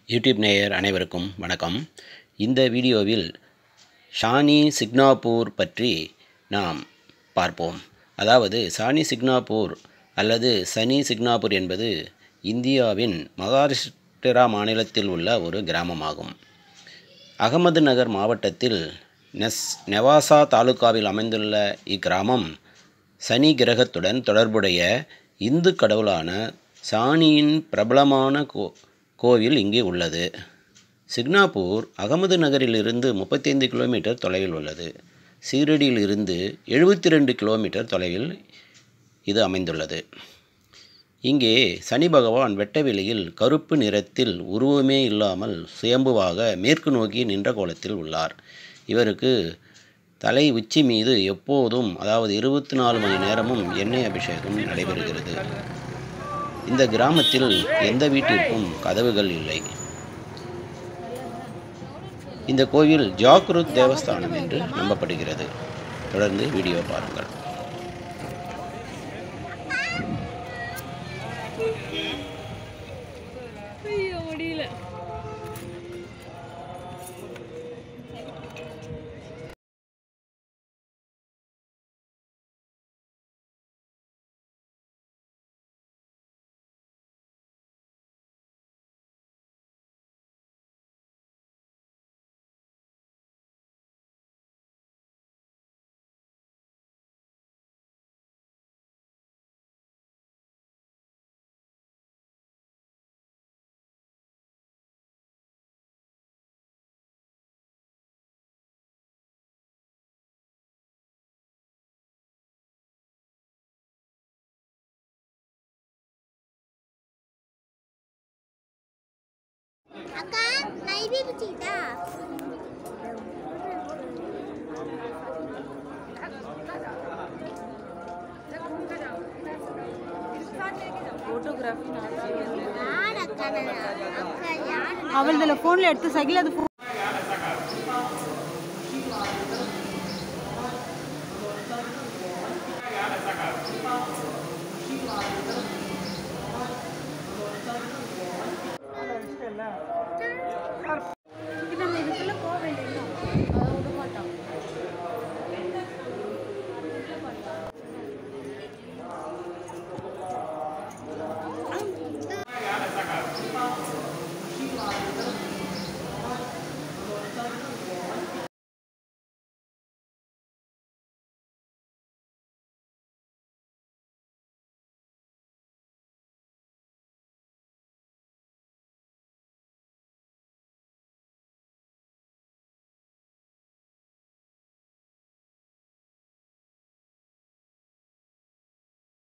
YouTube நேயர் அனைவருக்கும் வணக்கம் இந்த வீடியோவில் ஷானி சிக்னாப்பூர் பற்றி நாம் பார்ப்போம் அதாவது சானி சிக்னாப்பூர் அல்லது சனி சிக்னாப்பூர் என்பது இந்தியாவின் மகாராஷ்டிரா மாநிலத்தில் உள்ள ஒரு கிராமமாகும் அகமது நகர் மாவட்டத்தில் நெஸ் நெவாசா தாலுகாவில் அமைந்துள்ள இக்கிராமம் சனி கிரகத்துடன் தொடர்புடைய இந்து கடவுளான சாணியின் பிரபலமான கோ கோவில் இங்கே உள்ளது சிக்னாப்பூர் அகமது நகரிலிருந்து முப்பத்தைந்து கிலோமீட்டர் தொலைவில் உள்ளது சீரடியிலிருந்து எழுபத்தி ரெண்டு கிலோமீட்டர் தொலைவில் இது அமைந்துள்ளது இங்கே சனி பகவான் வெட்டவெளியில் கருப்பு நிறத்தில் உருவமே இல்லாமல் சுயம்புவாக மேற்கு நோக்கி நின்ற கோலத்தில் உள்ளார் இவருக்கு தலை உச்சி மீது எப்போதும் அதாவது இருபத்தி நாலு மணி நேரமும் எண்ணெய் அபிஷேகம் நடைபெறுகிறது இந்த கிராமத்தில் எந்த வீட்டிற்கும் கதவுகள் இல்லை இந்த கோவில் ஜாக்ருத் தேவஸ்தானம் என்று நம்பப்படுகிறது தொடர்ந்து வீடியோ பாருங்கள் ஐயோ முடியல అక్క నైవేద్యం చీతా ஃபோட்டோகிராஃபி யார் அக்கா நான் அக்கா யார் அவளதில் ஃபோனில் எடுத்து சகில் அது